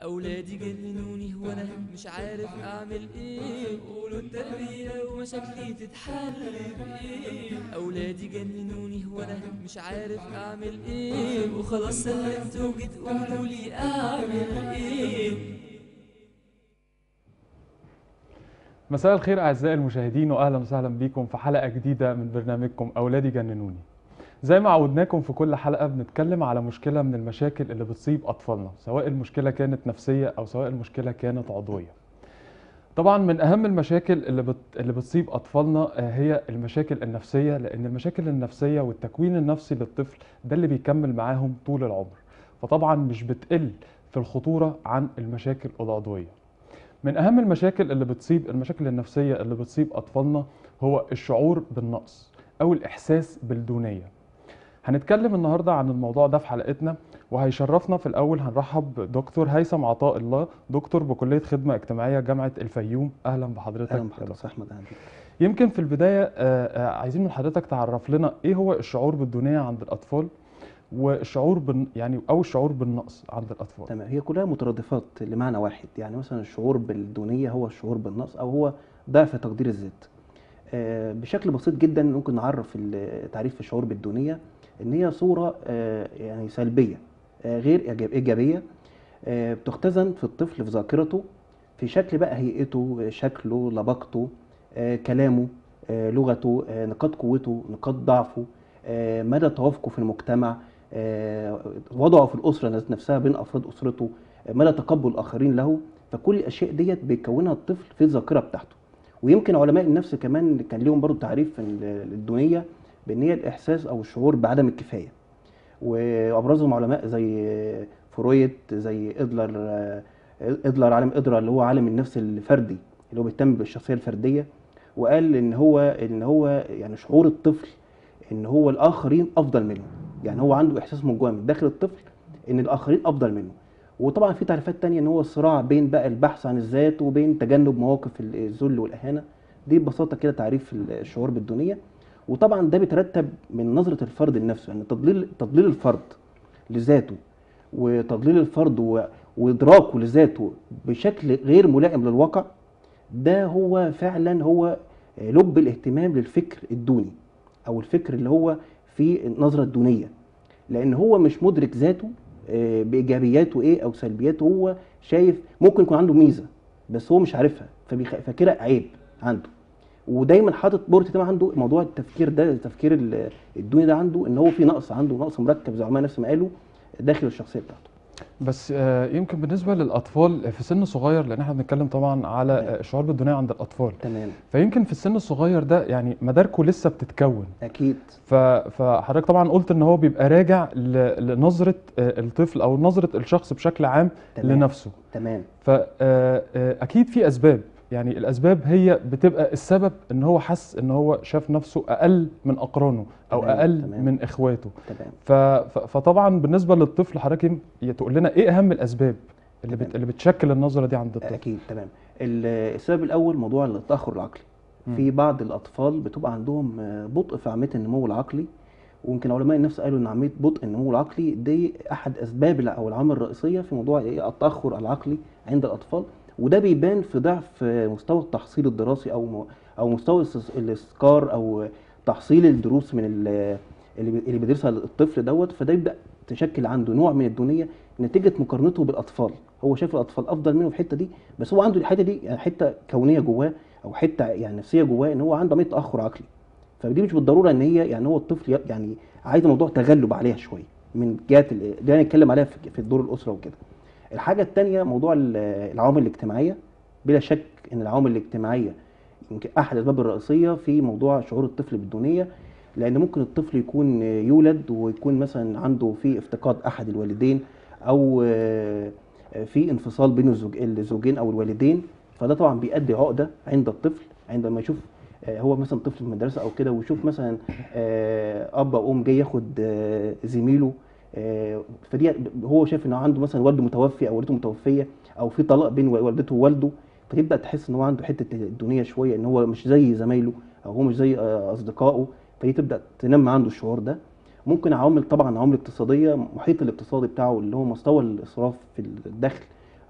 أولادي جننوني وأنا مش عارف أعمل إيه قولوا التربية ومشاكلي تتحل بإيه أولادي جننوني وأنا مش عارف أعمل إيه وخلاص سلمت وجيت قولوا لي أعمل إيه مساء الخير اعزائي المشاهدين واهلا وسهلا بيكم في حلقه جديده من برنامجكم اولادي جننوني زي ما عودناكم في كل حلقه بنتكلم على مشكله من المشاكل اللي بتصيب اطفالنا سواء المشكله كانت نفسيه او سواء المشكله كانت عضويه طبعا من اهم المشاكل اللي بت... اللي بتصيب اطفالنا آه، هي المشاكل النفسيه لان المشاكل النفسيه والتكوين النفسي للطفل ده اللي بيكمل معاهم طول العمر فطبعا مش بتقل في الخطوره عن المشاكل العضويه من اهم المشاكل اللي بتصيب المشاكل النفسيه اللي بتصيب اطفالنا هو الشعور بالنقص او الاحساس بالدونيه هنتكلم النهارده عن الموضوع ده في حلقتنا وهيشرفنا في الاول هنرحب بدكتور هيثم عطاء الله دكتور بكليه خدمه اجتماعيه جامعه الفيوم اهلا بحضرتك اهلا يا بحضرتك دكتور. احمد اهلا بيك يمكن في البدايه آه، آه، عايزين من حضرتك تعرف لنا ايه هو الشعور بالدونيه عند الاطفال والشعور بال يعني او الشعور بالنقص عند الاطفال تمام هي كلها مترادفات لمعنى واحد يعني مثلا الشعور بالدونيه هو الشعور بالنقص او هو ضعف تقدير الذات آه، بشكل بسيط جدا ممكن نعرف ال- تعريف الشعور بالدونيه ان هي صوره آه، يعني سلبيه آه، غير إيجاب- ايجابيه آه، بتختزن في الطفل في ذاكرته في شكل بقى هيئته آه، شكله لبقته آه، كلامه آه، لغته آه، نقاط قوته نقاط ضعفه آه، مدى توافقه في المجتمع آه، وضعه في الاسره ذات نفسها بين افراد اسرته آه، مدى تقبل الاخرين له فكل الاشياء ديت بيكونها الطفل في الذاكره بتاعته ويمكن علماء النفس كمان كان ليهم برضو تعريف في ال- الدونيه بان هي الاحساس او الشعور بعدم الكفايه وابرزهم علماء زي فرويد زي ادلر آه، ادلر عالم ادلر اللي هو عالم النفس الفردي اللي هو بيهتم بالشخصيه الفرديه وقال ان هو ان هو يعني شعور الطفل ان هو الاخرين افضل منه يعني هو عنده احساس من جوه من داخل الطفل ان الاخرين افضل منه وطبعا في تعريفات تانية ان هو الصراع بين بقى البحث عن الذات وبين تجنب مواقف الذل والاهانه دي ببساطه كده تعريف الشعور بالدونيه وطبعا ده بيترتب من نظره الفرد لنفسه يعني تضليل تضليل الفرد لذاته وتضليل الفرد و- وادراكه لذاته بشكل غير ملائم للواقع ده هو فعلا هو لب الاهتمام للفكر الدوني او الفكر اللي هو في النظره الدونيه لان هو مش مدرك ذاته آه، بايجابياته ايه او سلبياته هو شايف ممكن يكون عنده ميزه بس هو مش عارفها فبيخ- فاكرها عيب عنده ودايما حاطط بورت تمام عنده موضوع التفكير ده التفكير ال- الدوني ده عنده ان هو في نقص عنده نقص مركب زي علماء نفس ما قالوا داخل الشخصيه بتاعته بس آه، يمكن بالنسبه للاطفال في سن صغير لان احنا بنتكلم طبعا على تمام. آه، الشعور بالدونيه عند الاطفال تمام فيمكن في السن الصغير ده يعني مداركه لسه بتتكون اكيد ف- فحضرتك طبعا قلت ان هو بيبقى راجع ل- لنظره آه، الطفل او نظره الشخص بشكل عام تمام لنفسه تمام فاكيد في اسباب يعني الاسباب هي بتبقى السبب ان هو حس ان هو شاف نفسه اقل من اقرانه او تمام، اقل تمام. من اخواته تمام ف... ف... فطبعا بالنسبه للطفل حضرتك يم- ي- تقول لنا ايه اهم الاسباب اللي بت... تمام. اللي بتشكل النظره دي عند الطفل اكيد تمام ال- السبب الاول موضوع التاخر العقلي مم. في بعض الاطفال بتبقى عندهم آه، بطء في عمليه النمو العقلي ويمكن علماء النفس قالوا ان عمليه بطء النمو العقلي دي احد اسباب الع- او العوامل الرئيسيه في موضوع ايه التاخر العقلي عند الاطفال وده بيبان في ضعف آه، مستوى التحصيل الدراسي او م- او مستوى الاستس- الاسكار او تحصيل الدروس من ال- اللي بي- اللي بيدرسها الطفل دوت فده يبدا تشكل عنده نوع من الدونيه نتيجه مقارنته بالاطفال هو شايف الاطفال افضل منه في الحته دي بس هو عنده الحته دي يعني حته كونيه جواه او حته يعني نفسيه جواه ان هو عنده عمليه تاخر عقلي فدي مش بالضروره ان هي يعني هو الطفل ي- يعني عايز موضوع تغلب عليها شويه من جهه ال- دي هنتكلم عليها في في الدور الاسره وكده الحاجه الثانيه موضوع ال- العوامل الاجتماعيه بلا شك ان العوامل الاجتماعيه يمكن احد الاسباب الرئيسيه في موضوع شعور الطفل بالدونيه لان ممكن الطفل يكون يولد ويكون مثلا عنده في افتقاد احد الوالدين او آه، في انفصال بين الزوج الزوجين او الوالدين فده طبعا بيؤدي عقده عند الطفل عندما يشوف آه، هو مثلا طفل في المدرسه او كده ويشوف مثلا آه، اب او ام جاي ياخد آه، زميله آه، فدي هو شايف ان عنده مثلا والده متوفي او والدته متوفيه او في طلاق بين والدته ووالده فتبدا تحس ان هو عنده حته الدونيه شويه ان هو مش زي زمايله او هو مش زي آه، اصدقائه فدي تبدا تنمي عنده الشعور ده ممكن عوامل طبعا عوامل اقتصاديه محيط الاقتصادي بتاعه اللي هو مستوى الاسراف في الدخل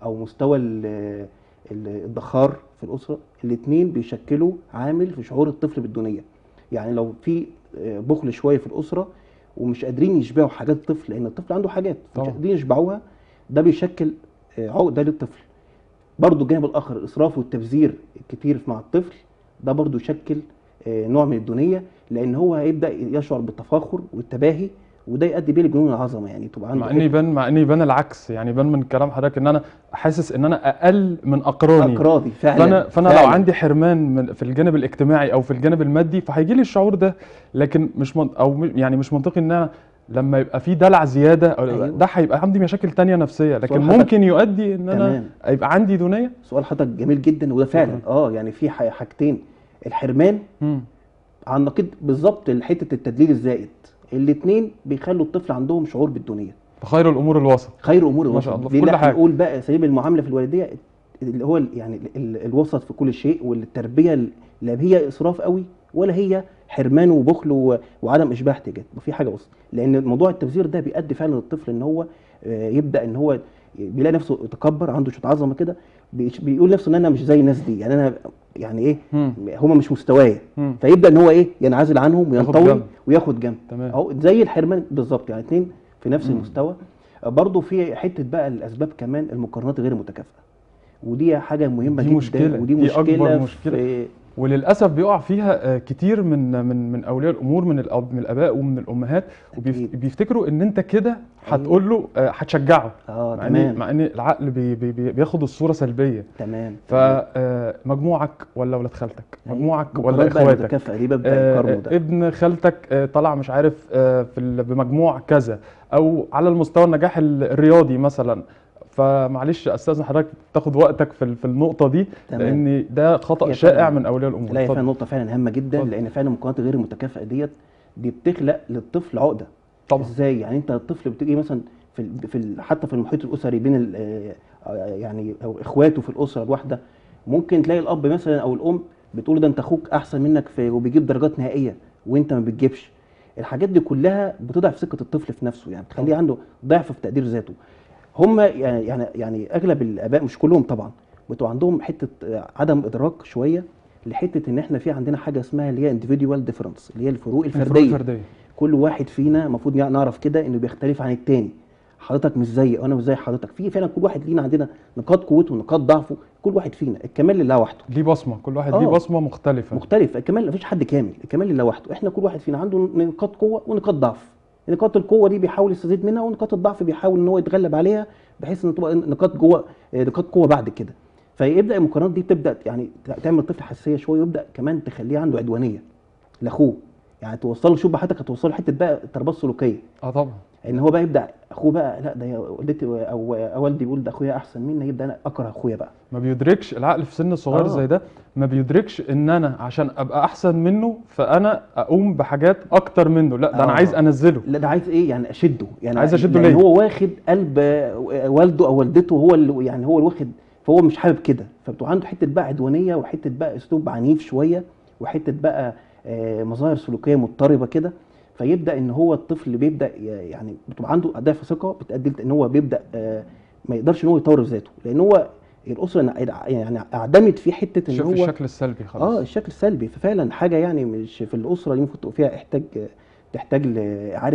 او مستوى ال- ال- الادخار في الاسره الاثنين بيشكلوا عامل في شعور الطفل بالدونيه يعني لو في آه، بخل شويه في الاسره ومش قادرين يشبعوا حاجات الطفل لان الطفل عنده حاجات مش طبعا. قادرين يشبعوها ده بيشكل آه، عقده للطفل برضو الجانب الاخر الاسراف والتبذير الكتير مع الطفل ده برضو يشكل آه، نوع من الدونيه لان هو هيبدا يشعر بالتفاخر والتباهي وده يؤدي بيه لجنون العظمه يعني تبقى عنده مع ان يبان مع ان يبان العكس يعني يبان من كلام حضرتك ان انا حاسس ان انا اقل من اقراني اقراضي فعلا فانا فانا لو فعلاً. عندي حرمان من في الجانب الاجتماعي او في الجانب المادي فهيجي لي الشعور ده لكن مش من او م- يعني مش منطقي ان انا لما يبقى في دلع زياده او أيوة. ده هيبقى عندي مشاكل تانية نفسيه لكن سؤال حضرتك- ممكن يؤدي ان انا تمام. يبقى عندي دونيه سؤال حضرتك جميل جدا وده فعلا شكراً. اه يعني في ح- حاجتين الحرمان مم. عن نقيض بالظبط حته التدليل الزائد الاثنين بيخلوا الطفل عندهم شعور بالدونيه فخير الامور الوسط خير امور ما الوسط شاء الله في ليه كل لا حاجة. نقول بقى سبيل المعامله في الوالديه اللي هو ال- يعني ال- ال- الوسط في كل شيء والتربيه ال- لا هي اسراف قوي ولا هي حرمان وبخل و- وعدم اشباع احتياجات في حاجه وسط لان موضوع التبذير ده بيؤدي فعلا للطفل ان هو آه، يبدا ان هو بيلاقي نفسه يتكبر عنده شويه عظمه كده بيش- بيقول نفسه ان انا مش زي الناس دي يعني انا يعني ايه مم. هما مش مستوايا مم. فيبدا ان هو ايه ينعزل عنهم ياخد وينطوي جنب. وياخد جنب تمام اهو زي الحرمان بالظبط يعني اتنين في نفس مم. المستوى برضه في حته بقى الاسباب كمان المقارنات غير المتكافئه ودي حاجه مهمه دي جدا مشكلة. ودي دي مشكله أكبر في- مشكلة. وللاسف بيقع فيها آه، كتير من من من اولياء الامور من الاب من الاباء ومن الامهات أكيد. وبيفتكروا ان انت كده هتقول له آه، هتشجعه اه مع ان تمام مع ان العقل بي بي بي- بياخد الصوره سلبيه تمام تمام. فمجموعك ولا ولاد خالتك أيوة. مجموعك ولا مقارنات بقى اخواتك المتكافئه دي ببدا آه، يقارنوا ده ابن خالتك آه، طلع مش عارف آه، في ال- بمجموع كذا او على المستوى النجاح ال- الرياضي مثلا فمعلش استاذن حضرتك تاخد وقتك في ال- في النقطه دي تمام. لان ده خطا هي شائع فعلاً- من اولياء الامور لا هي اتفضل. فعلا نقطه فعلا هامه جدا اتفضل. لان فعلا المقارنات غير المتكافئه ديت دي بتخلق للطفل عقده طبعا ازاي يعني انت الطفل بتيجي مثلا في ال في ال حتى في المحيط الاسري بين ال- آه، يعني او اخواته في الاسره الواحده ممكن تلاقي الاب مثلا او الام بتقول ده انت اخوك احسن منك في وبيجيب درجات نهائيه وانت ما بتجيبش الحاجات دي كلها بتضعف ثقه الطفل في نفسه يعني بتخليه عنده ضعف في تقدير ذاته هم يعني يعني يعني اغلب الاباء مش كلهم طبعا بتبقى عندهم حته آه، عدم ادراك شويه لحته ان احنا في عندنا حاجه اسمها اللي هي individual difference اللي هي الفروق الفروق الفرديه الفرديه كل واحد فينا المفروض نعرف كده انه بيختلف عن التاني حضرتك مش زيي وانا مش زي حضرتك في فعلا كل واحد لينا عندنا نقاط قوته ونقاط ضعفه كل واحد فينا الكمال لله وحده ليه بصمه كل واحد ليه آه. بصمه مختلفه مختلف الكمال مفيش حد كامل الكمال لله وحده احنا كل واحد فينا عنده نقاط قوه ونقاط ضعف نقاط القوه دي بيحاول يستزيد منها ونقاط الضعف بيحاول ان هو يتغلب عليها بحيث ان تبقى نقاط جوه نقاط قوه بعد كده فيبدا المقارنات دي بتبدا يعني تعمل الطفل حساسيه شويه ويبدا كمان تخليه عنده عدوانيه لاخوه يعني توصل له شوف حضرتك هتوصل له حته بقى التربيه السلوكيه اه طبعا ان هو بقى يبدا اخوه بقى لا ده يا والدتي او أو والدي بيقول ده اخويا احسن مني يبدا انا اكره اخويا بقى ما بيدركش العقل في سن صغير آه. زي ده ما بيدركش ان انا عشان ابقى احسن منه فانا اقوم بحاجات اكتر منه لا ده انا آه. عايز انزله لا ده عايز ايه يعني اشده يعني عايز أشده لان ليه؟ هو واخد قلب آه، والده او والدته هو اللي يعني هو اللي واخد فهو مش حابب كده فبتبقى عنده حته بقى عدوانيه وحته بقى اسلوب عنيف شويه وحته بقى آه، مظاهر سلوكيه مضطربه كده فيبدا ان هو الطفل بيبدا ي- يعني بتبقى عنده ضعف ثقه بتؤدي ان هو بيبدا آه، ما يقدرش ان هو يطور في ذاته لان هو الاسره يعني اعدمت فيه حته ان شوف هو الشكل السلبي خلاص اه الشكل السلبي ففعلا حاجه يعني مش في الاسره دي ممكن تبقى فيها احتاج تحتاج لاعاده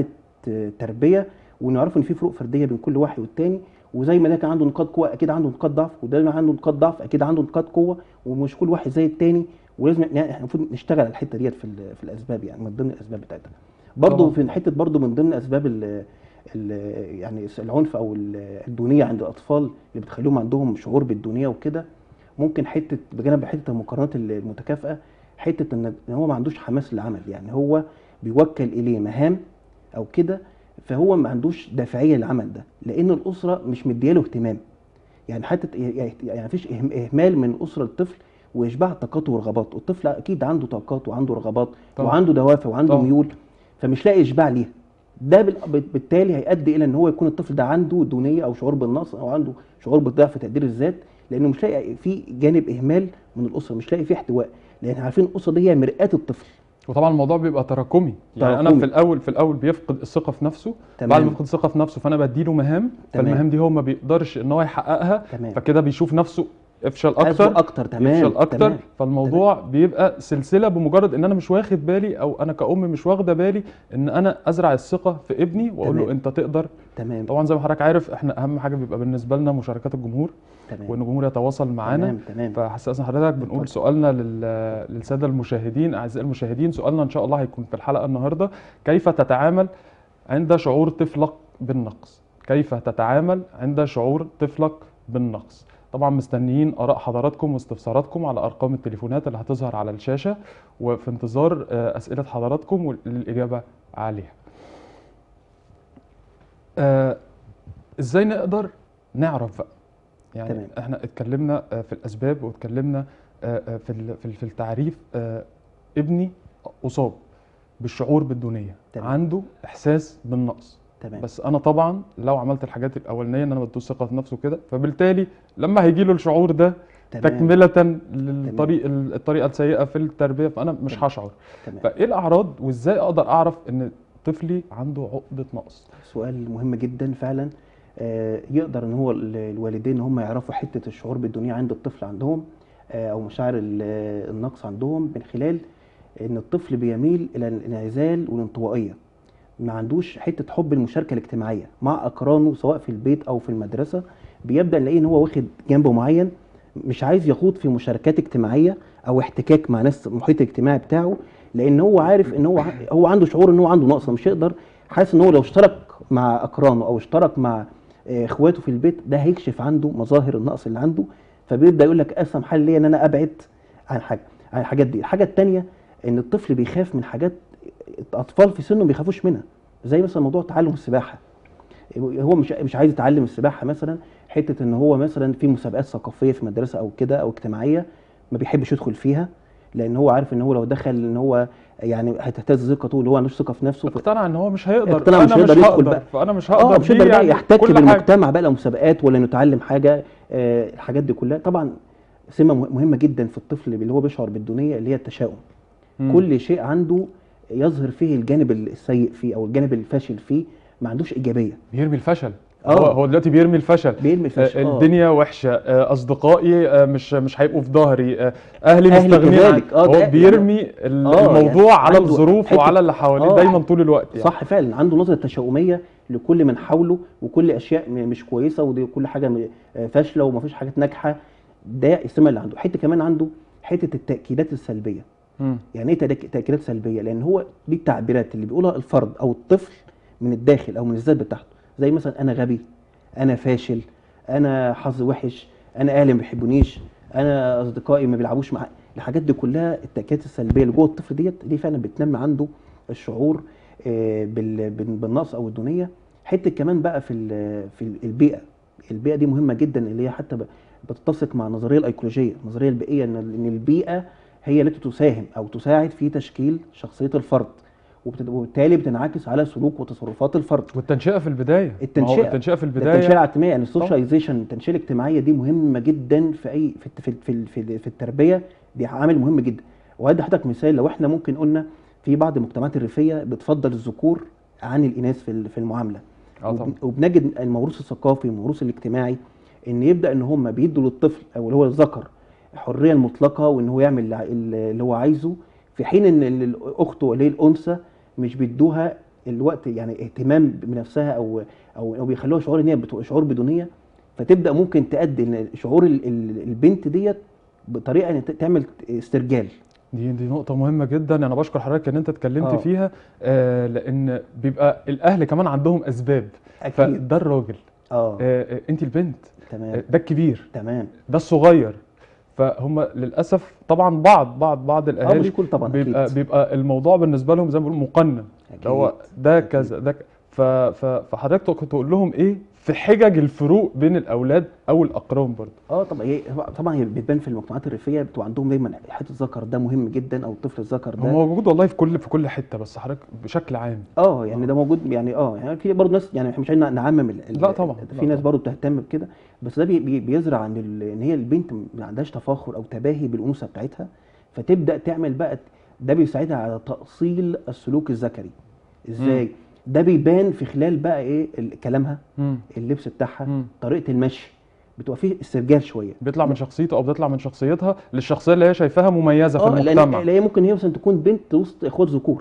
تربيه ونعرف ان في فروق فرديه بين كل واحد والتاني وزي ما ده كان عنده نقاط قوه اكيد عنده نقاط ضعف وده اللي عنده نقاط ضعف اكيد عنده نقاط قوه ومش كل واحد زي التاني ولازم يعني احنا المفروض نشتغل على الحته ديت في ال- في الاسباب يعني من ضمن الاسباب بتاعتها برضه طبعا. في حته برضه من ضمن اسباب ال ال يعني العنف او ال- الدونيه عند الاطفال اللي بتخليهم عندهم شعور بالدونيه وكده ممكن حته بجانب حته المقارنات المتكافئه حته ان إن هو ما عندوش حماس للعمل يعني هو بيوكل اليه مهام او كده فهو ما عندوش دافعيه للعمل ده لان الاسره مش مدياله اهتمام يعني حتى يعني مفيش إهم- اهمال من الاسره للطفل ويشبع طاقاته ورغباته الطفل اكيد عنده طاقات وعنده رغبات طبعا. وعنده دوافع وعنده طبعا. ميول فمش لاقي اشباع ليها ده بال- بالتالي هيؤدي الى ان هو يكون الطفل ده عنده دونيه او شعور بالنقص او عنده شعور بالضعف في تقدير الذات لانه مش لاقي في جانب اهمال من الاسره مش لاقي فيه احتواء لان عارفين الاسره دي هي مرآة الطفل وطبعا الموضوع بيبقى تراكمي يعني انا تراكمي. في الاول في الاول بيفقد الثقه في نفسه بعد ما تمام يفقد الثقه في نفسه فانا بديله مهام تمام. فالمهام دي هو ما بيقدرش ان هو يحققها تمام فكده بيشوف نفسه افشل أسوأ اكتر اكتر تمام يفشل اكتر تمام. فالموضوع بيبقى سلسله بمجرد ان انا مش واخد بالي او انا كأم مش واخده بالي ان انا ازرع الثقه في ابني واقول له تمام. انت تقدر تمام طبعا زي ما حضرتك عارف احنا اهم حاجه بيبقى بالنسبه لنا مشاركات الجمهور تمام وان الجمهور يتواصل معانا تمام تمام فحسسنا حضرتك بنقول اتفضل. سؤالنا لل- للساده المشاهدين اعزائي المشاهدين سؤالنا ان شاء الله هيكون في الحلقه النهارده كيف تتعامل عند شعور طفلك بالنقص كيف تتعامل عند شعور طفلك بالنقص طبعا مستنيين اراء حضراتكم واستفساراتكم على ارقام التليفونات اللي هتظهر على الشاشه وفي انتظار آه، اسئله حضراتكم للاجابه عليها آه، ازاي نقدر نعرف بقى يعني تمام. احنا اتكلمنا آه، في الاسباب واتكلمنا آه، آه، في ال- في ال- في التعريف آه، ابني اصاب بالشعور بالدونيه تمام. عنده احساس بالنقص تمام بس انا طبعا لو عملت الحاجات الاولانيه ان انا بدوس ثقه في نفسه كده فبالتالي لما هيجي له الشعور ده تمام تكمله للطريق الطريقه السيئه في التربيه فانا مش تمام. هشعر تمام فايه الاعراض وازاي اقدر اعرف ان طفلي عنده عقده نقص سؤال مهم جدا فعلا آه، يقدر ان هو ال- الوالدين ان هم يعرفوا حته الشعور بالدنيا عند الطفل عندهم آه، او مشاعر ال- النقص عندهم من خلال ان الطفل بيميل الى الانعزال والانطوائيه ما عندوش حته حب المشاركه الاجتماعيه مع اقرانه سواء في البيت او في المدرسه بيبدا نلاقيه ان هو واخد جنب معين مش عايز يخوض في مشاركات اجتماعيه او احتكاك مع ناس المحيط الاجتماعي بتاعه لان هو عارف ان هو ع- هو عنده شعور ان هو عنده نقص مش يقدر حاسس ان هو لو اشترك مع اقرانه او اشترك مع آه، اخواته في البيت ده هيكشف عنده مظاهر النقص اللي عنده فبيبدا يقول لك اسهل حل ليا ان انا ابعد عن حاجه عن الحاجات دي الحاجه الثانيه ان الطفل بيخاف من حاجات الاطفال في سنه ما بيخافوش منها زي مثلا موضوع تعلم السباحه هو مش مش عايز يتعلم السباحه مثلا حته ان هو مثلا في مسابقات ثقافيه في مدرسه او كده او اجتماعيه ما بيحبش يدخل فيها لان هو عارف ان هو لو دخل ان هو يعني هتهتز ثقته اللي هو عندوش ثقه في نفسه اقتنع ان هو مش هيقدر اقتنع مش أنا هيقدر يدخل هقدر، بقى. فانا مش هقدر اه مش دي هيقدر بقى يعني يحتك كل حاجة. بالمجتمع بقى لو مسابقات ولا انه يتعلم حاجه آه الحاجات دي كلها طبعا سمه مه- مهمه جدا في الطفل اللي هو بيشعر بالدونيه اللي هي التشاؤم مم. كل شيء عنده يظهر فيه الجانب السيء فيه او الجانب الفاشل فيه ما عندوش ايجابيه بيرمي الفشل آه. هو هو دلوقتي بيرمي الفشل بيرمي الفشل آه، آه. الدنيا وحشه آه، اصدقائي آه، مش مش هيبقوا في ظهري آه، اهلي أهلي مستغنيين عن- كذلك. آه، هو ده- بيرمي ال- آه، يعني الموضوع على عنده الظروف حتة- وعلى اللي حواليه آه، دايما طول الوقت يعني. صح فعلا عنده نظره تشاؤميه لكل من حوله وكل اشياء م- مش كويسه ودي كل حاجه م- آه، فاشله ومفيش حاجات ناجحه ده السمه اللي عنده حته كمان عنده حته التاكيدات السلبيه مم. يعني ايه تدك- تاكيدات سلبيه لان هو دي التعبيرات اللي بيقولها الفرد او الطفل من الداخل او من الذات بتاعته زي مثلا انا غبي انا فاشل انا حظي وحش انا اهلي ما بيحبونيش انا اصدقائي ما بيلعبوش معايا الحاجات دي كلها التاكيدات السلبيه اللي جوه الطفل ديت دي فعلا بتنمي عنده الشعور آه، بال- بال- بالنقص او الدونيه حته كمان بقى في ال- في البيئه البيئه دي مهمه جدا اللي هي حتى ب- بتتسق مع النظريه الايكولوجيه النظريه البيئيه ان ان البيئه هي التي تساهم او تساعد في تشكيل شخصيه الفرد وبت- وبالتالي بتنعكس على سلوك وتصرفات الفرد والتنشئه في البدايه ما هو التنشئة. التنشئه في ده التنشئه البدايه الاجتماعيه يعني السوشياليزيشن التنشئه الاجتماعيه دي مهمه جدا في اي في في في, في, في التربيه دي عامل مهم جدا وهدي حضرتك مثال لو احنا ممكن قلنا في بعض المجتمعات الريفيه بتفضل الذكور عن الاناث في ال- في المعامله اه طبعا وب- وبنجد الموروث الثقافي والموروث الاجتماعي ان يبدا ان هم بيدوا للطفل او اللي هو الذكر الحريه المطلقه وان هو يعمل الع- اللي هو عايزه في حين ان ال- ال- اخته اللي هي الانثى مش بيدوها الوقت يعني اهتمام بنفسها او او او بيخلوها شعور ان هي بتو- شعور بدونيه فتبدا ممكن تؤدي ان شعور ال- ال- البنت ديت بطريقه ان ت- تعمل استرجال دي دي نقطة مهمة جدا أنا بشكر حضرتك إن أنت اتكلمت آه. فيها آه لأن بيبقى الأهل كمان عندهم أسباب اكيد فده الراجل اه آه آه، أنت البنت آه، تمام ده الكبير تمام ده الصغير فهم للاسف طبعا بعض بعض بعض اه مش الاهالي كل طبعا بيبقى اكيد بيبقى الموضوع بالنسبه لهم زي ما بيقولوا مقنن اللي هو أكيد. ده أكيد. كذا ده ك- ف ف فحضرتك كنت تقول لهم ايه في حجج الفروق بين الاولاد او الاقران برضه اه طبعا هي طبعا هي بتبان في المجتمعات الريفيه بتبقى عندهم دايما حته الذكر ده مهم جدا او الطفل الذكر ده هو موجود والله في كل في كل حته بس حضرتك بشكل عام اه يعني ده موجود يعني اه يعني في برضه ناس يعني احنا مش عايزين نعمم ال- ال- لا طبعاً، في لا ناس طبعاً. برضه بتهتم بكده بس ده بي بي بيزرع عن ال- ان هي البنت ما عندهاش تفاخر او تباهي بالانوثه بتاعتها فتبدا تعمل بقى ده بيساعدها على تاصيل السلوك الذكري ازاي ده بيبان في خلال بقى ايه ال- كلامها مم. اللبس بتاعها مم. طريقه المشي بتبقى فيه استرجال شويه بيطلع من شخصيته او بتطلع من شخصيتها للشخصيه اللي هي شايفاها مميزه في اه لان المجتمع لان هي ممكن هي مثلا تكون بنت وسط اخوات ذكور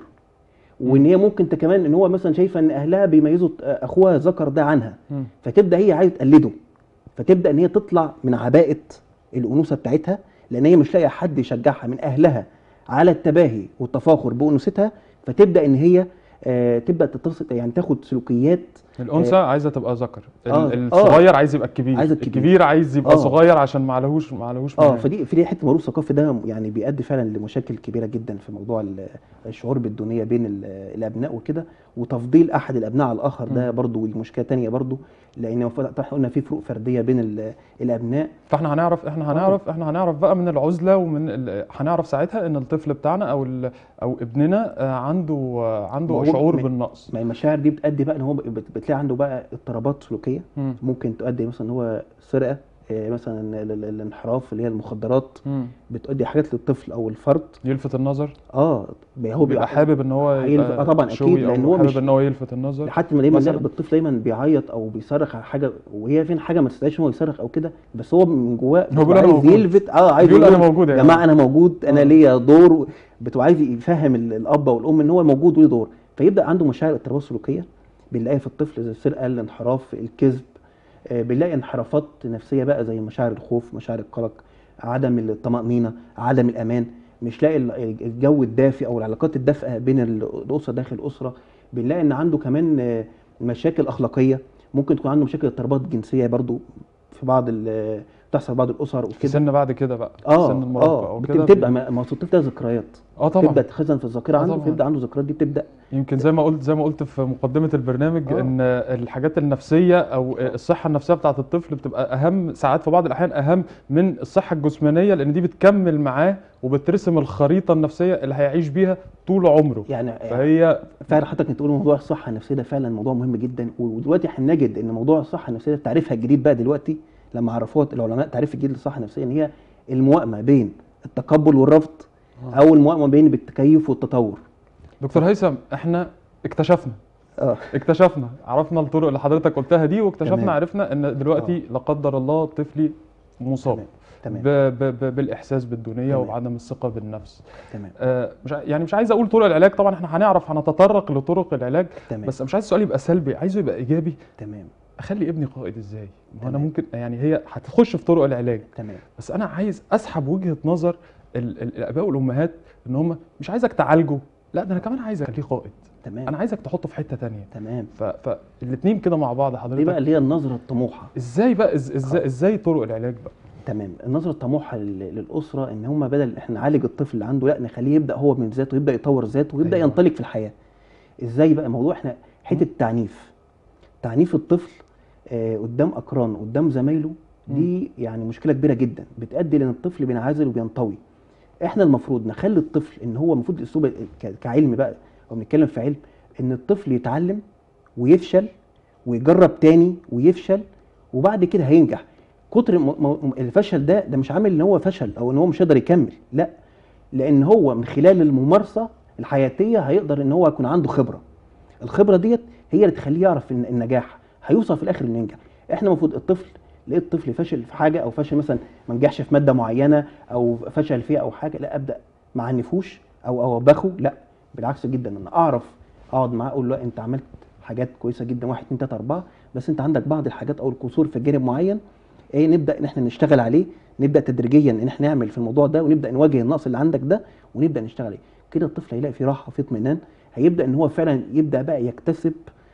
وان هي ممكن ت- كمان ان هو مثلا شايفه ان اهلها بيميزوا اخوها ذكر ده عنها مم. فتبدا هي عايزه تقلده فتبدا ان هي تطلع من عباءه الانوثه بتاعتها لان هي مش لاقيه حد يشجعها من اهلها على التباهي والتفاخر بانوثتها فتبدا ان هي آه تبدا تتصل يعني تاخد سلوكيات الانثى عايزه تبقى ذكر ال- آه، الصغير عايز يبقى الكبير عايز الكبير. الكبير عايز يبقى آه. صغير عشان ما عليهوش ما عليهوش اه مهام. فدي في حته موروث ثقافي ده يعني بيؤدي فعلا لمشاكل كبيره جدا في موضوع ال- الشعور بالدونيه بين ال- الابناء وكده وتفضيل احد الابناء على الاخر ده برضو مشكله تانية برضو لان المفروض- طبعا احنا قلنا في فروق فرديه بين ال- الابناء فاحنا هنعرف احنا هنعرف احنا هنعرف بقى من العزله ومن ال... هنعرف ساعتها ان الطفل بتاعنا او ال... او ابننا آه، عنده آه، عنده ما هو شعور م- بالنقص ما المشاعر دي بتؤدي بقى ان هو بت- بتلاقي عنده بقى اضطرابات سلوكيه مم. ممكن تؤدي مثلا ان هو سرقه آه، مثلا ال- ال- الانحراف اللي هي المخدرات مم. بتؤدي حاجات للطفل او الفرد يلفت النظر اه هو بيبقى حابب ان هو هيلفت- يبقى آه طبعاً أكيد، شوي لأن او هو حابب مش- ان هو يلفت النظر حتى ما دايما مثلاً. نلاقي الطفل دايما بيعيط او بيصرخ على حاجه وهي فين حاجه ما تستدعيش ان هو يصرخ او كده بس هو من جواه هو بيقول بيبقى أنا عايز موجود. يلفت اه عايز بيقول يقول أنا موجود يا يا جماعة. جماعه انا موجود انا آه. ليا دور بتبقى عايز يفهم ال- الاب والام ان هو موجود وليه دور فيبدا عنده مشاعر اضطرابات سلوكيه بنلاقيها في الطفل زي السرقه الانحراف الكذب آه، بنلاقي انحرافات نفسيه بقى زي مشاعر الخوف مشاعر القلق عدم الطمانينه عدم الامان مش لاقي ال- الجو الدافئ او العلاقات الدافئه بين ال- الاسره داخل الاسره بنلاقي ان عنده كمان آه، مشاكل اخلاقيه ممكن تكون عنده مشاكل اضطرابات جنسيه برضو في بعض ال- بتحصل في بعض الاسر في وكده سن بعد كده بقى اه سن المراهقه اه او بت- كده بتبقى ما ما هو الطفل ده ذكريات اه طبعا تبدا تخزن في الذاكره آه عنده طبعاً. فيبدا عنده ذكريات دي بتبدا يمكن زي ما قلت زي ما قلت في مقدمة البرنامج آه. ان الحاجات النفسية او الصحة النفسية بتاعة الطفل بتبقى اهم ساعات في بعض الاحيان اهم من الصحة الجسمانية لان دي بتكمل معاه وبترسم الخريطة النفسية اللي هيعيش بيها طول عمره يعني فهي فعلا حضرتك بتقول موضوع الصحه النفسيه ده فعلا موضوع مهم جدا ودلوقتي احنا نجد ان موضوع الصحه النفسيه ده تعريفها الجديد بقى دلوقتي لما عرفوها العلماء تعريف الجديد للصحه النفسيه ان هي الموائمه بين التقبل والرفض او الموائمه بين التكيف والتطور دكتور هيثم احنا اكتشفنا اه اكتشفنا عرفنا الطرق اللي حضرتك قلتها دي واكتشفنا تمام. عرفنا ان دلوقتي لا قدر الله طفلي مصاب تمام تمام ب- ب- ب- بالاحساس بالدونيه تمام. وبعدم الثقه بالنفس تمام آه، مش ع- يعني مش عايز اقول طرق العلاج طبعا احنا هنعرف هنتطرق لطرق العلاج تمام بس مش عايز السؤال يبقى سلبي عايزه يبقى ايجابي تمام اخلي ابني قائد ازاي ما هو انا تمام. ممكن يعني هي هتخش في طرق العلاج تمام بس انا عايز اسحب وجهه نظر ال- ال- الاباء والامهات ان هم مش عايزك تعالجه لا ده انا كمان عايزك اخليه قائد تمام انا عايزك تحطه في حته تانية تمام فالاثنين كده مع بعض دي بقى حضرتك اللي هي النظره الطموحه ازاي بقى إز- آه. ازاي ازاي طرق العلاج بقى تمام النظره الطموحه لل- للاسره ان هم بدل احنا نعالج الطفل اللي عنده لا نخليه يبدا هو من ذاته يبدا يطور ذاته ويبدا أيوة. ينطلق في الحياه ازاي بقى موضوع احنا حته التعنيف تعنيف الطفل آه قدام اقرانه قدام زمايله دي يعني مشكله كبيره جدا بتؤدي لان الطفل بينعزل وبينطوي احنا المفروض نخلي الطفل ان هو المفروض الاسلوب ك- كعلم بقى او بنتكلم في علم ان الطفل يتعلم ويفشل ويجرب تاني ويفشل وبعد كده هينجح كتر م- م- الفشل ده ده مش عامل ان هو فشل او ان هو مش هيقدر يكمل لا لان هو من خلال الممارسه الحياتيه هيقدر ان هو يكون عنده خبره الخبره ديت هي اللي تخليه يعرف الن- النجاح هيوصل في الاخر انه ينجح احنا المفروض الطفل لقيت طفل فشل في حاجه او فشل مثلا ما نجحش في ماده معينه او فشل فيها او حاجه لا ابدا ما عنفوش او او اوبخه لا بالعكس جدا انا اعرف اقعد معاه اقول له انت عملت حاجات كويسه جدا واحد اتنين تلاته اربعه بس انت عندك بعض الحاجات او القصور في جانب معين ايه نبدا ان احنا نشتغل عليه نبدا تدريجيا ان احنا نعمل في الموضوع ده ونبدا نواجه النقص اللي عندك ده ونبدا نشتغل عليه كده الطفل هيلاقي فيه راحه وفيه اطمئنان هيبدا ان هو فعلا يبدا بقى يكتسب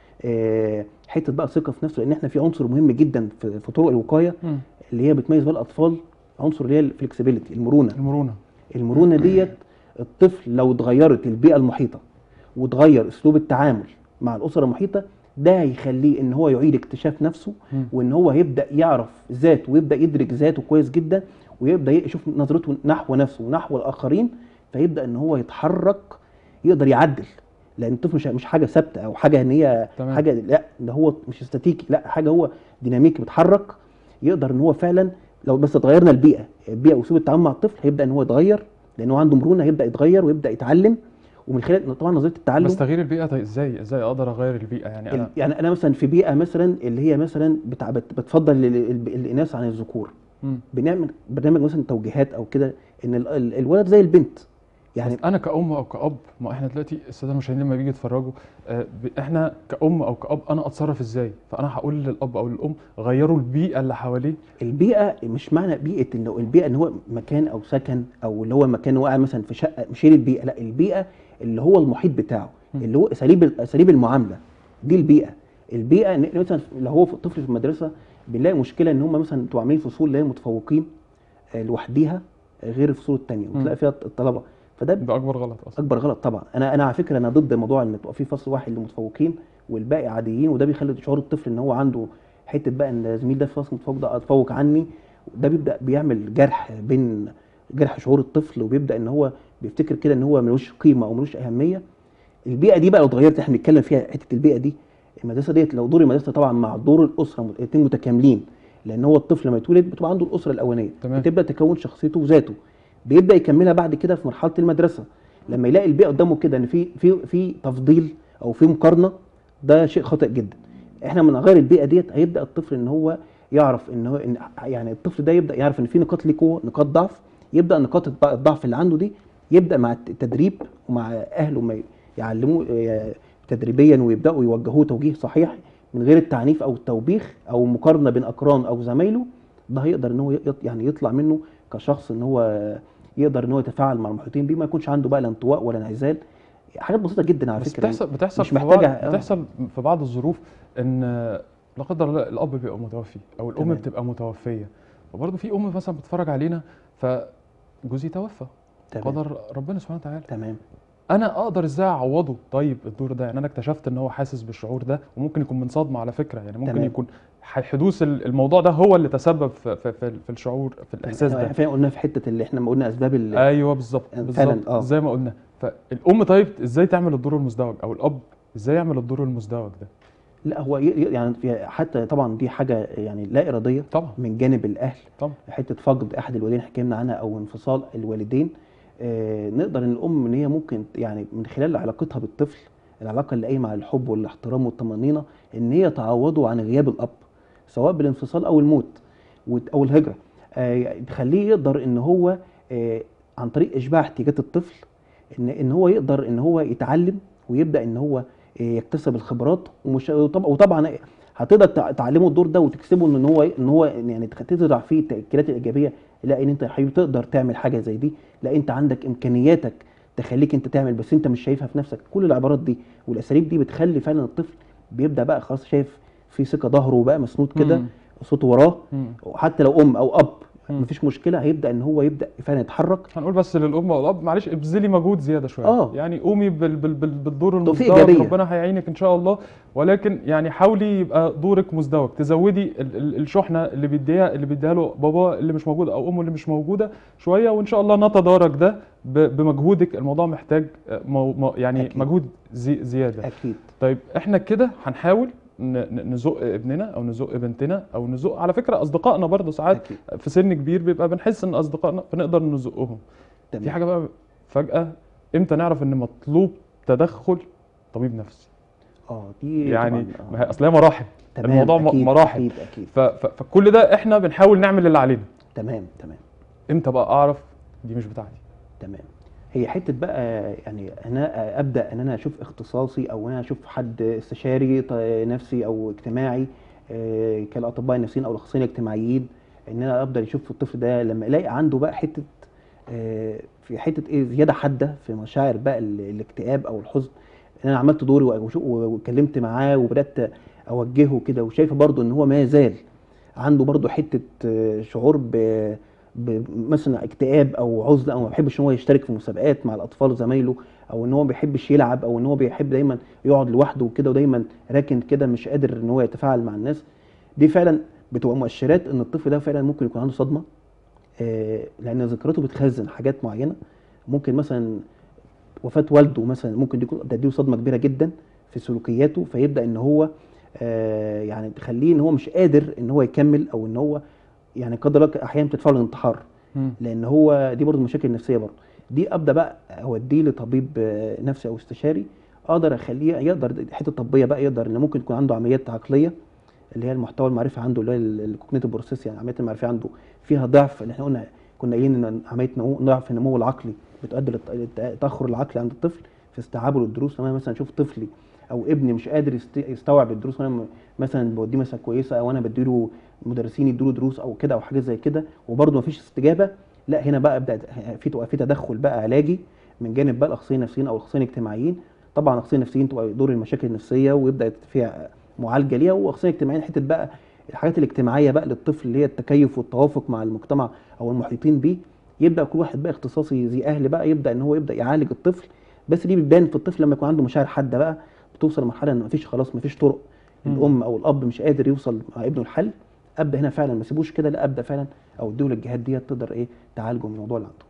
آه، حته بقى ثقه في نفسه لان احنا في عنصر مهم جدا في في طرق الوقايه مم. اللي هي بتميز بقى الاطفال عنصر اللي هي الفلكسبيليتي المرونه المرونه المرونه ديت الطفل لو اتغيرت البيئه المحيطه وتغير اسلوب التعامل مع الاسره المحيطه ده هيخليه ان هو يعيد اكتشاف نفسه مم. وان هو يبدا يعرف ذاته ويبدا يدرك ذاته كويس جدا ويبدا يشوف نظرته نحو نفسه ونحو الاخرين فيبدا ان هو يتحرك يقدر يعدل لان الطفل مش مش حاجه ثابته او حاجه ان هي تمام. حاجه لا ده هو مش استاتيكي لا حاجه هو ديناميكي بيتحرك يقدر ان هو فعلا لو بس اتغيرنا البيئه البيئه واسلوب التعامل مع الطفل هيبدا ان هو يتغير لانه عنده مرونه هيبدا يتغير ويبدا يتعلم ومن خلال طبعا نظريه التعلم بس تغيير البيئه طيب ازاي ازاي اقدر اغير البيئه يعني ال- انا يعني انا مثلا في بيئه مثلا اللي هي مثلا بتع... بت- بتفضل ال- ال- الاناث عن الذكور مم. بنعمل برنامج مثلا توجيهات او كده ان ال- ال- الولد زي البنت يعني يعني انا كأم او كأب ما احنا دلوقتي الساده المشاهدين لما بيجي يتفرجوا آه، ب- احنا كأم او كأب انا اتصرف ازاي فانا هقول للاب او للام غيروا البيئه اللي حواليه البيئه مش معنى بيئه انه البيئه ان هو مكان او سكن او اللي هو مكان هو قاعد مثلا في شقه مش هي البيئه لا البيئه اللي هو المحيط بتاعه مم. اللي هو اساليب اساليب المعامله دي البيئه البيئه إن مثلا لو هو طفل في المدرسه بنلاقي مشكله ان هم مثلا بتبقوا عاملين فصول اللي هي متفوقين آه، لوحديها آه، غير الفصول الثانيه مم. وتلاقي فيها الطلبه فده ده اكبر غلط اصلا اكبر غلط طبعا انا انا على فكره انا ضد موضوع ان تبقى في فصل واحد للمتفوقين والباقي عاديين وده بيخلي شعور الطفل ان هو عنده حته بقى ان زميل ده في فصل متفوق ده اتفوق عني ده بيبدا بيعمل جرح بين جرح شعور الطفل وبيبدا ان هو بيفتكر كده ان هو ملوش قيمه او ملوش اهميه البيئه دي بقى لو اتغيرت احنا بنتكلم فيها حته البيئه دي المدرسه ديت لو دور المدرسه طبعا مع دور الاسره الاثنين متكاملين لان هو الطفل لما يتولد بتبقى عنده الاسره الاولانيه تمام. بتبدا تكون شخصيته وذاته بيبدا يكملها بعد كده في مرحله المدرسه لما يلاقي البيئه قدامه كده ان في في في تفضيل او في مقارنه ده شيء خاطئ جدا احنا من غير البيئه ديت هيبدا الطفل ان هو يعرف ان هو إن يعني الطفل ده يبدا يعرف ان في نقاط ليه قوه نقاط ضعف يبدا نقاط الض- الضعف اللي عنده دي يبدا مع التدريب ومع اهله ما يعلموه آه، تدريبيا ويبداوا يوجهوه توجيه صحيح من غير التعنيف او التوبيخ او مقارنه بين اقران او زمايله ده هيقدر ان هو يط- يعني يطلع منه كشخص ان هو يقدر ان هو يتفاعل مع المحيطين بيه ما يكونش عنده بقى لا انطواء ولا انعزال حاجات بسيطه جدا على بس فكره بتحصل بتحصل مش في بعض محتاجة- آه. بتحصل في بعض الظروف ان لا قدر الله الاب بيبقى متوفي او الام تمام. بتبقى متوفيه وبرضه في ام مثلا بتتفرج علينا فجوزي توفى تمام قدر ربنا سبحانه وتعالى تمام انا اقدر ازاي اعوضه طيب الدور ده يعني انا اكتشفت ان هو حاسس بالشعور ده وممكن يكون من صدمه على فكره يعني ممكن تمام. يكون ح- حدوث ال- الموضوع ده هو اللي تسبب في, في, في, في الشعور في الاحساس احنا ده فعلا قلنا في حته اللي احنا لما قلنا اسباب ال- ايوه بالظبط فعلا، بالظبط آه. زي ما قلنا فالام طيب ازاي تعمل الدور المزدوج او الاب ازاي يعمل الدور المزدوج ده لا هو ي- ي- يعني في حتى طبعا دي حاجه يعني لا اراديه طبعا من جانب الاهل طبعا حته فقد احد الوالدين حكينا عنها او انفصال الوالدين آه نقدر ان الام ان هي ممكن يعني من خلال علاقتها بالطفل العلاقه اللي قايمه على الحب والاحترام والطمانينه ان هي تعوضه عن غياب الاب سواء بالانفصال او الموت وت- او الهجره آه تخليه يقدر ان هو آه عن طريق اشباع احتياجات الطفل ان ان هو يقدر ان هو يتعلم ويبدا ان هو آه، يكتسب الخبرات ومش وطبعا وطبعا هتقدر تع- تعلمه الدور ده وتكسبه ان هو ان هو يعني تخ- تزرع فيه التاكيدات الايجابيه لا ان انت يا حبيبي تقدر تعمل حاجه زي دي لا انت عندك امكانياتك تخليك انت تعمل بس انت مش شايفها في نفسك كل العبارات دي والاساليب دي بتخلي فعلا الطفل بيبدا بقى خلاص شايف في ثقه ظهره بقى مسنود كده مم. صوته وراه مم. وحتى لو ام او اب مم. مفيش مشكله هيبدا ان هو يبدا فعلا يتحرك هنقول بس للام والاب معلش ابذلي مجهود زياده شويه آه. يعني قومي بال بال بال بالدور توفيق المزدوج إيجابية. ربنا هيعينك ان شاء الله ولكن يعني حاولي يبقى دورك مزدوج تزودي ال ال الشحنه اللي بيديها اللي بيديها له بابا اللي مش موجود او امه اللي مش موجوده شويه وان شاء الله نتدارك ده ب- بمجهودك الموضوع محتاج آه، مو مو يعني أكيد. مجهود زي زياده اكيد طيب احنا كده هنحاول ن- ن- نزق ابننا او نزق بنتنا او نزق على فكره اصدقائنا برضه ساعات اكيد في سن كبير بيبقى بنحس ان اصدقائنا فنقدر نزقهم تمام في حاجه بقى فجاه امتى نعرف ان مطلوب تدخل طبيب نفسي اه دي يعني طبعاً، آه. ما هي اصل هي مراحل تمام الموضوع م- أكيد مراحل. اكيد اكيد ف... ف... فكل ده احنا بنحاول نعمل اللي علينا تمام تمام امتى بقى اعرف دي مش بتاعتي تمام هي حته بقى يعني انا ابدا ان انا اشوف اختصاصي او انا اشوف حد استشاري ط- نفسي او اجتماعي آه، كالاطباء النفسيين او الاخصائيين الاجتماعيين ان انا ابدا اشوف في الطفل ده لما الاقي عنده بقى حته آه، في حته ايه زياده حاده في مشاعر بقى ال- الاكتئاب او الحزن ان انا عملت دوري وشو- واتكلمت معاه وبدات اوجهه كده وشايفه برضه ان هو ما زال عنده برضه حته آه، شعور ب ب- مثلا اكتئاب او عزله او ما بيحبش ان هو يشترك في مسابقات مع الاطفال زمايله او ان هو ما بيحبش يلعب او ان هو بيحب دايما يقعد لوحده وكده ودايما راكن كده مش قادر ان هو يتفاعل مع الناس دي فعلا بتبقى مؤشرات ان الطفل ده فعلا ممكن يكون عنده صدمه آه، لان ذاكرته بتخزن حاجات معينه ممكن مثلا وفاه والده مثلا ممكن دي يكون- تديله صدمه كبيره جدا في سلوكياته فيبدا ان هو آه، يعني تخليه ان هو مش قادر ان هو يكمل او ان هو يعني قدر الله احيانا بتدفعه للانتحار مم. لان هو دي برضه مشاكل نفسيه برضه دي ابدا بقى اوديه لطبيب آه، نفسي او استشاري اقدر اخليه يقدر حته طبيه بقى يقدر ان ممكن يكون عنده عمليات عقليه اللي هي المحتوى المعرفي عنده اللي هي الكوجنيتيف بروسيس يعني العمليات المعرفيه عنده فيها ضعف اللي احنا قلنا كنا قايلين ان عمليه نمو ضعف النمو العقلي بتؤدي للت- للتاخر العقلي عند الطفل في استيعابه للدروس لما مثلا اشوف طفلي او ابني مش قادر يست- يستوعب الدروس وانا م- مثلا بوديه مثلا كويسه او انا بديله مدرسين يديله دروس او كده او حاجات زي كده وبرده مفيش استجابه لا هنا بقى ابدا في تبقى في تدخل بقى علاجي من جانب بقى الاخصائيين النفسيين او الاخصائيين الاجتماعيين طبعا الاخصائيين النفسيين تبقى دور المشاكل النفسيه ويبدا فيها معالجه ليها واخصائيين اجتماعيين حته بقى الحاجات الاجتماعيه بقى للطفل اللي هي التكيف والتوافق مع المجتمع او المحيطين بيه يبدا كل واحد بقى اختصاصي زي اهل بقى يبدا ان هو يبدا يعالج الطفل بس دي بتبان في الطفل لما يكون عنده مشاعر حاده بقى بتوصل لمرحله ان مفيش خلاص مفيش طرق مم. الام او الاب مش قادر يوصل مع ابنه الحل ابدا هنا فعلا ما اسيبوش كده لا ابدا فعلا او اديله الجهات ديت تقدر ايه تعالجه من الموضوع اللي عنده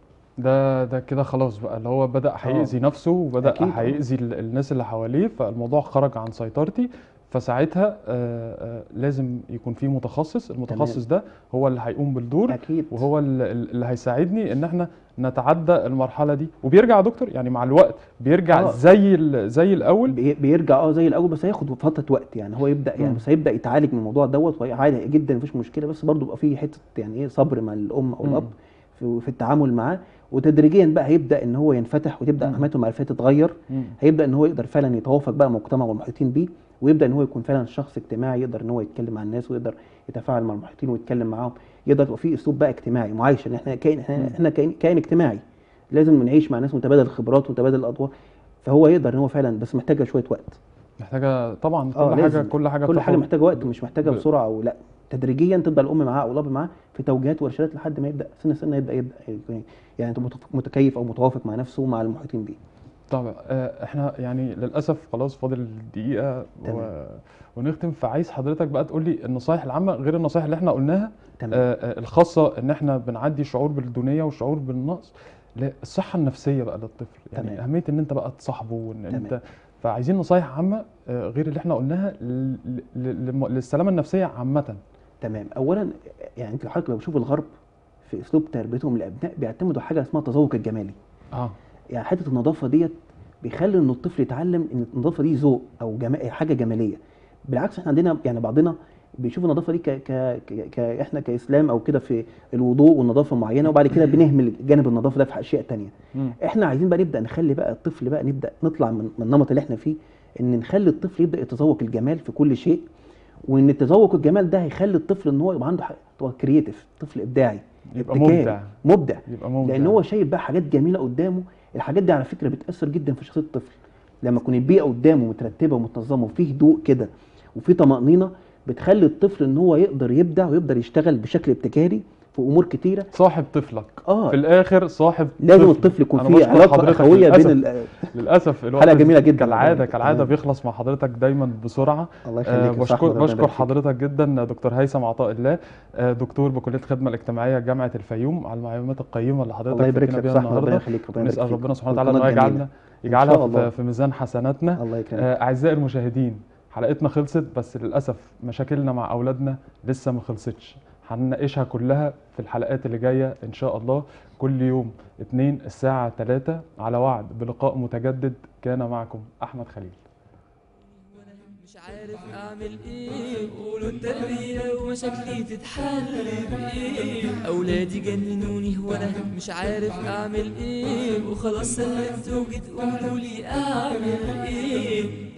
ده ده كده خلاص بقى اللي هو بدأ هيأذي نفسه وبدأ أكيد، آه. هيأذي ال- الناس اللي حواليه فالموضوع خرج عن سيطرتي فساعتها آه، آه، لازم يكون في متخصص المتخصص ده هو اللي هيقوم بالدور اكيد وهو ال- ال- اللي هيساعدني ان احنا نتعدى المرحله دي وبيرجع يا دكتور يعني مع الوقت بيرجع آه. زي ال- زي الاول بي- بيرجع اه زي الاول بس هياخد فتره وقت يعني هو يبدا يعني مم. بس هيبدا يتعالج من الموضوع دوت وهي عادي جدا مفيش مشكله بس برضه يبقى في حته يعني ايه صبر مع الام او مم. الاب في, في التعامل معاه وتدريجيا بقى هيبدا ان هو ينفتح وتبدا مم. عملياته المعرفيه تتغير مم. هيبدا ان هو يقدر فعلا يتوافق بقى مع المجتمع والمحيطين بيه ويبدا ان هو يكون فعلا شخص اجتماعي يقدر ان هو يتكلم مع الناس ويقدر يتفاعل مع المحيطين ويتكلم معاهم يقدر يبقى في اسلوب بقى اجتماعي معايشه ان احنا كائن مم. احنا, احنا كائن, كائن اجتماعي لازم نعيش مع ناس ونتبادل الخبرات ونتبادل الادوار فهو يقدر ان هو فعلا بس محتاجه شويه وقت محتاجه طبعا كل اه حاجه لازم. كل حاجه كل حاجه بتاخد- محتاجه وقت مش محتاجه ب- بسرعه او لا تدريجيا تبدا الام معاه او الاب معاه في توجيهات وارشادات لحد ما يبدا سنه سنه يبدا يبدا يكون- يعني تبقى متكيف او متوافق مع نفسه ومع المحيطين بيه طبعا آه، احنا يعني للاسف خلاص فاضل دقيقه و... تمام. ونختم فعايز حضرتك بقى تقول لي النصايح العامه غير النصايح اللي احنا قلناها تمام آه، آه، الخاصه ان احنا بنعدي شعور بالدونيه وشعور بالنقص الصحه النفسيه بقى للطفل يعني تمام. اهميه ان انت بقى تصاحبه وان تمام. انت فعايزين نصايح عامه آه، غير اللي احنا قلناها ل- ل- لم- للسلامه النفسيه عامه تمام اولا يعني انت حضرتك لو بشوف الغرب في اسلوب تربيتهم للابناء بيعتمدوا حاجه اسمها التذوق الجمالي اه يعني حته النظافه ديت بيخلي ان الطفل يتعلم ان النظافه دي ذوق او جما... حاجه جماليه بالعكس احنا عندنا يعني بعضنا بيشوف النظافه دي ك... ك... ك... ك... احنا كاسلام او كده في الوضوء والنظافه معينه وبعد كده بنهمل جانب النظافه ده في اشياء تانية مم. احنا عايزين بقى نبدا نخلي بقى الطفل بقى نبدا نطلع من من النمط اللي احنا فيه ان نخلي الطفل يبدا يتذوق الجمال في كل شيء وان تذوق الجمال ده هيخلي الطفل ان هو يبقى عنده كرييتيف طفل ابداعي يبقى ابتكاري، مبدع مبدع يبقى مبدع لان هو شايف بقى حاجات جميله قدامه الحاجات دي على فكره بتاثر جدا في شخصيه الطفل لما تكون البيئه قدامه مترتبه ومتنظمه وفيه هدوء كده وفي طمانينه بتخلي الطفل ان هو يقدر يبدع ويقدر يشتغل بشكل ابتكاري في امور كتيره صاحب طفلك اه في الاخر صاحب لازم طفل. الطفل يكون أنا فيه بشكر علاقه حضرتك اخويه للأسف بين ال- للاسف الوقت حلقة جميلة جدا. كالعاده كالعاده تمام. بيخلص مع حضرتك دايما بسرعه الله آه، يخليك يا صاحبي، بشكر ربنا بشكر يبارك فيك. حضرتك جدا دكتور هيثم عطاء الله آه، دكتور بكليه الخدمه الاجتماعيه جامعه الفيوم على المعلومات القيمه اللي حضرتك الله يبارك فدتنا لك بيها يا صاحبي ربنا النهارده يخليك ربنا يبارك ونسال فيك. ربنا سبحانه وتعالى ان هو والقناة يجعلنا إن شاء يجعلها الله. في, في ميزان حسناتنا الله يكرمك آه، اعزائي المشاهدين حلقتنا خلصت بس للاسف مشاكلنا مع اولادنا لسه ما خلصتش هنناقشها كلها في الحلقات اللي جايه ان شاء الله كل يوم اثنين الساعه 3 على وعد بلقاء متجدد كان معكم احمد خليل مش عارف اعمل ايه قولوا التربية ومشاكلي تتحل بايه اولادي جننوني وانا مش عارف اعمل ايه وخلاص سلمت وجيت قولوا لي اعمل ايه